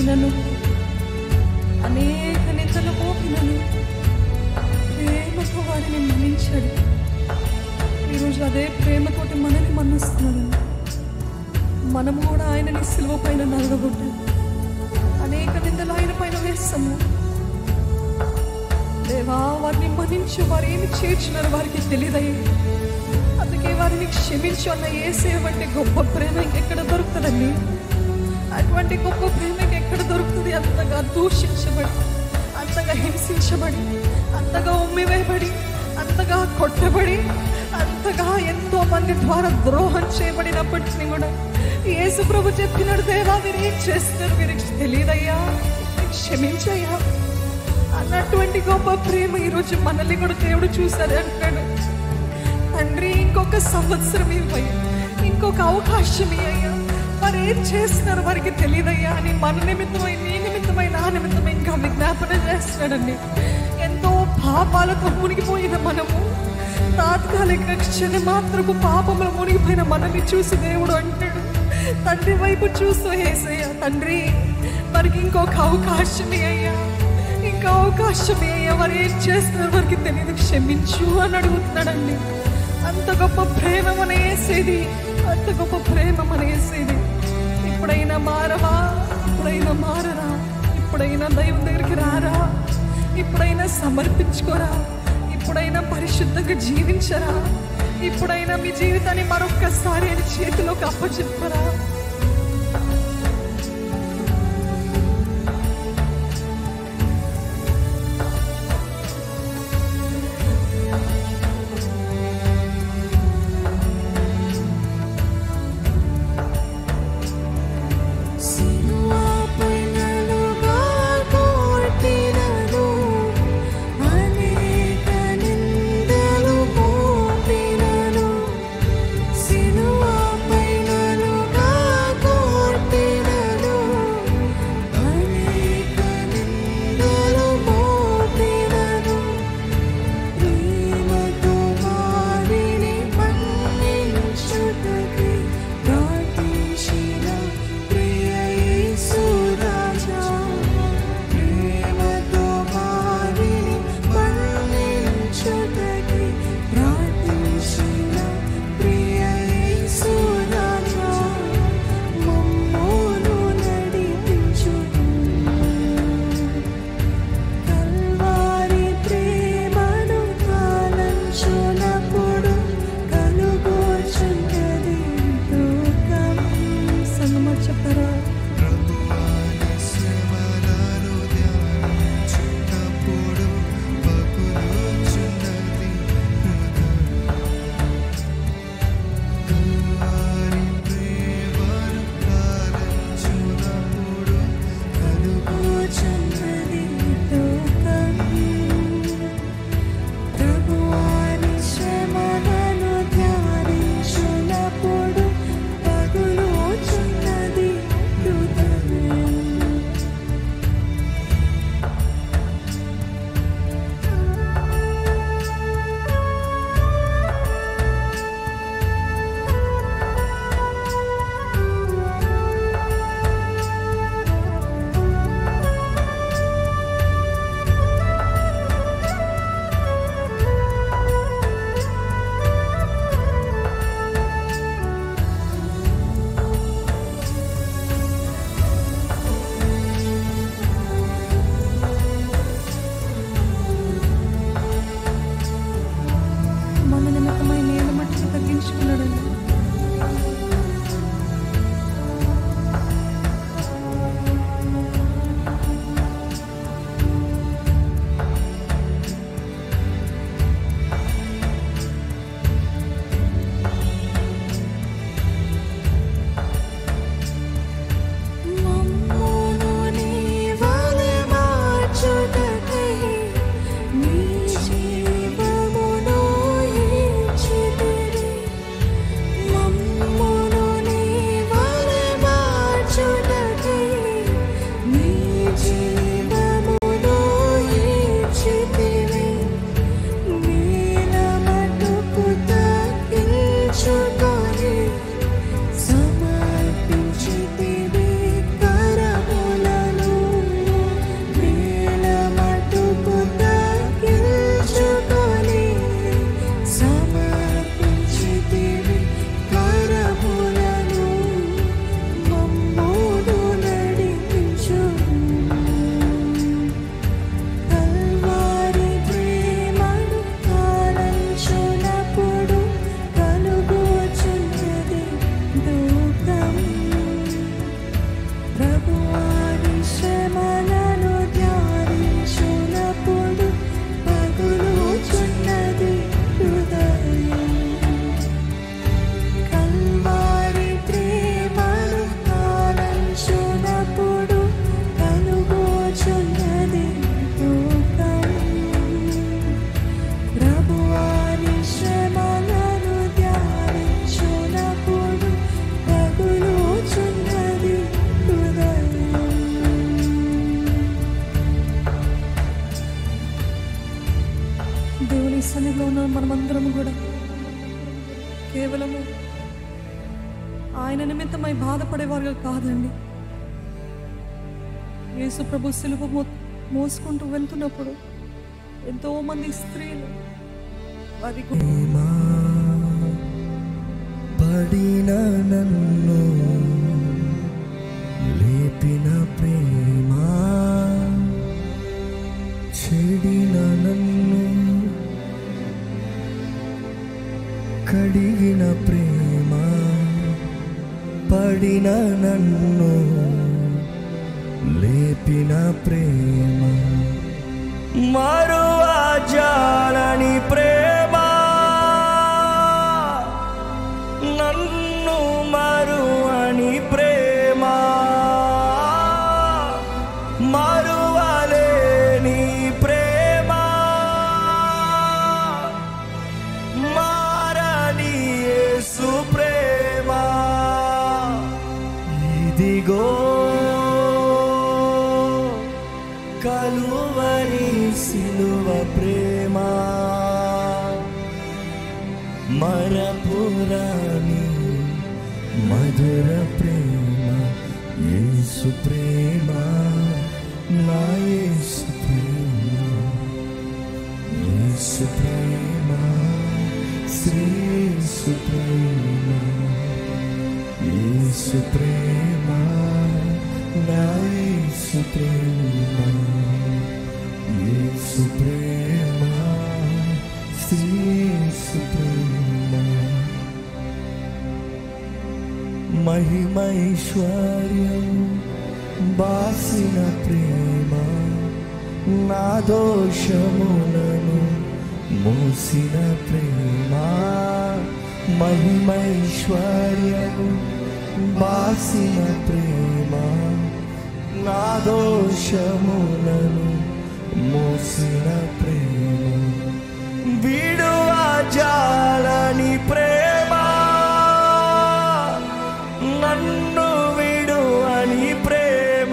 హింసించినను అనేక నిందలు మోపినను ప్రేమతో వారిని మన్నించాడు ఈరోజు అదే ప్రేమతోటి మనల్ని మన్నిస్తున్నాడు మనము కూడా ఆయనని సిలువ పైన నలగొట్టాం అనేక నిందలు ఆయన పైన వేస్తాము దేవా వారిని మన్నించు వారు ఏమి చేర్చున్నారు వారికి తెలియదయ్యి అందుకే వారిని క్షమించు అన్న ఏసే వంటి గొప్ప ప్రేమ ఇంకెక్కడ దొరుకుతుందండి అటువంటి గొప్ప ప్రేమ ఇంకెక్కడ దొరుకుతుంది అంతగా దూషించబడి అంతగా హింసించబడి అంతగా ఉమ్మివేయబడి అంతగా కొట్టబడి అంతగా ఎంతో మంది ద్వారా ద్రోహం చేయబడినప్పటికీ కూడా యేసు ప్రభు చెప్పినాడు దేవా మీరు ఏం చేస్తారు మీరు తెలియదయ్యా క్షమించయ్యా అన్నటువంటి గొప్ప ప్రేమ ఈరోజు మనల్ని కూడా దేవుడు చూశాడు అంటాడు తండ్రి ఇంకొక సంవత్సరం ఇవ్వయ్యా ఇంకొక అవకాశం ఇయ్యా వారు ఏం చేస్తున్నారు వారికి తెలియదయ్యా అని మన నిమిత్తమై నీ నిమిత్తమై నా నిమిత్తమై ఇంకా విజ్ఞాపన చేస్తున్నాడండి ఎంతో పాపాలతో మునిగిపోయిన మనము తాత్కాలిక క్షణ మాత్రపు పాపములు మునిగిపోయిన మనల్ని చూసి దేవుడు అంటాడు తండ్రి వైపు చూస్తూ ఏసయ్య తండ్రి వారికి ఇంకొక అవకాశం అయ్యా ఇంకా అవకాశం అయ్యా వారు ఏం చేస్తున్నారు వారికి తెలియదు క్షమించు అని అడుగుతున్నాడండి అంత గొప్ప ప్రేమ మన వేసేది అంత గొప్ప ప్రేమ మన వేసేది ఇప్పుడైనా మారవా ఇప్పుడైనా మారరా ఇప్పుడైనా దైవం దగ్గరికి రారా ఇప్పుడైనా సమర్పించుకోరా ఇప్పుడైనా పరిశుద్ధంగా జీవించరా ఇప్పుడైనా మీ జీవితాన్ని మరొక్కసారి ఆయన చేతిలోకి అప్పచెప్పరా సిలువపై నలుగా కొట్టినను అనేక నిందలు మోపినను సిలువపై నలుగా నీ సన్నిధిలో ఉన్న మనమందరం కూడా కేవలము ఆయన నిమిత్తమై బాధపడేవారుగా కాదండి యేసు ప్రభు సిలువ మో మోసుకుంటూ వెళ్తున్నప్పుడు ఎంతో మంది స్త్రీలు వారి గు- ప్రేమ పడిన నన్ను లేపిన ప్రేమ చెడిన నన్ను కడిగిన ప్రేమ పడిన నన్ను లేపిన ప్రేమ మరువా జాలని ప్రేమ నన్ను మరువని ప్రేమ మరువలేని ప్రేమ మారని యేసు ప్రేమ ఇదిగో కలువరి సిలువ ప్రేమ మరపురాని మధుర ప్రేమ యేసు ప్రేమ నా యేసు ప్రేమ యేసు ప్రేమ శ్రీ యేసు ప్రేమ యేసు ప్రేమ నా యేసు ప్రేమ యేసు ప్రేమ శ్రీ యేసు ప్రేమ మహిమైశ్వర్యం బాసిన ప్రేమ నా దోషములను మోసిన ప్రేమ మహిమైశ్వర్యము బాసిన ప్రేమ నా దోషములను మోసిన ప్రేమ విడువా జాలని ప్రేమ నన్ను విడువని ప్రేమ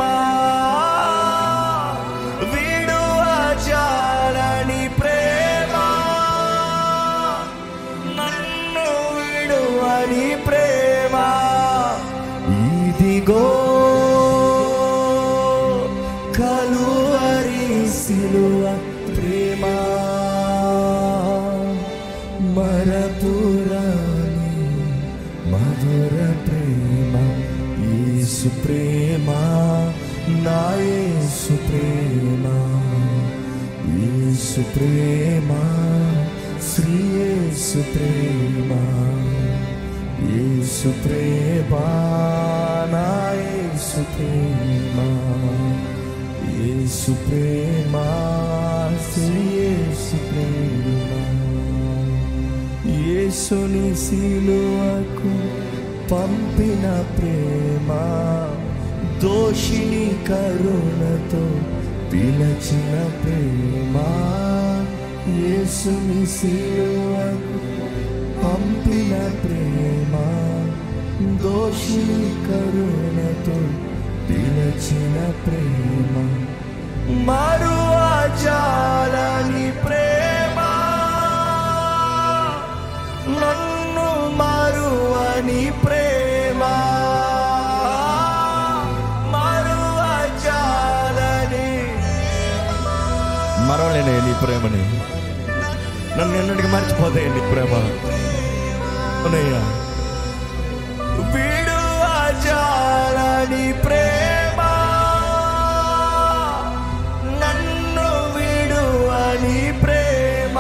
విడువా జాలని ప్రేమ నన్ను విడువని ప్రేమ ఇదిగో కలువరి సిలువ ప్రేమ మరపురాని మధుర ప్రేమ యేసు ప్రేమ నా యేసు ప్రేమ యేసు ప్రేమ శ్రీ యేసు ప్రేమ యేసు ప్రేమ నా యేసు ప్రేమ యేసు ప్రేమ శ్రీ యేసు ప్రేమ యేసుని సిలువకు పంపిన ప్రేమ దోషిని కరుణతో పిలచిన ప్రేమ యేసుని సిలువకు పంపిన ప్రేమ దోషిని కరుణతో పిలచిన ప్రేమ మరువా జాలని ప్రేమ నన్ను మరువని ప్రేమ మరువ జాలని మరవలేనే నీ ప్రేమని నన్ను ఎన్నటికి మర్చిపోతే నీ ప్రేమ అవునయ్యా విడువా జాలని ప్రేమ నన్ను విడువని ప్రేమ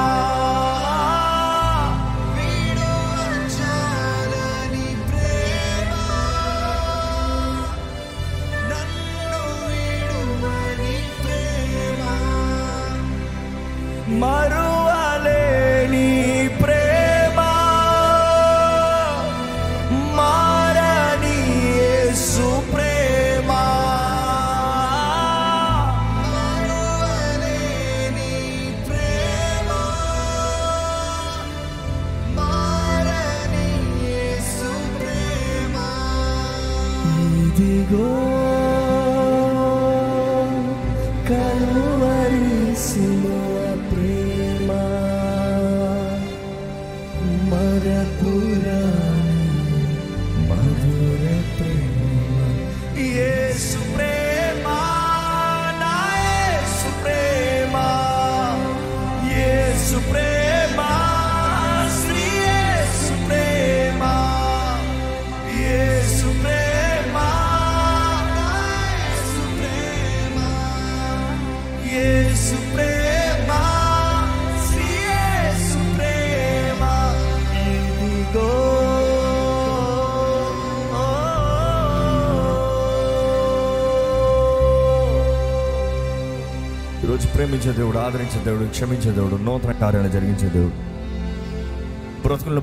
మరువలేని ప్రేమ మారని యేసు ప్రేమ యేసు ప్రేమ శ్రీ యేసు ప్రేమ ఇదిగో ఈరోజు ప్రేమించే దేవుడు ఆదరించే దేవుడు క్షమించే దేవుడు నూతన కార్యాలు జరిగించే దేవుడు బ్రతుకులను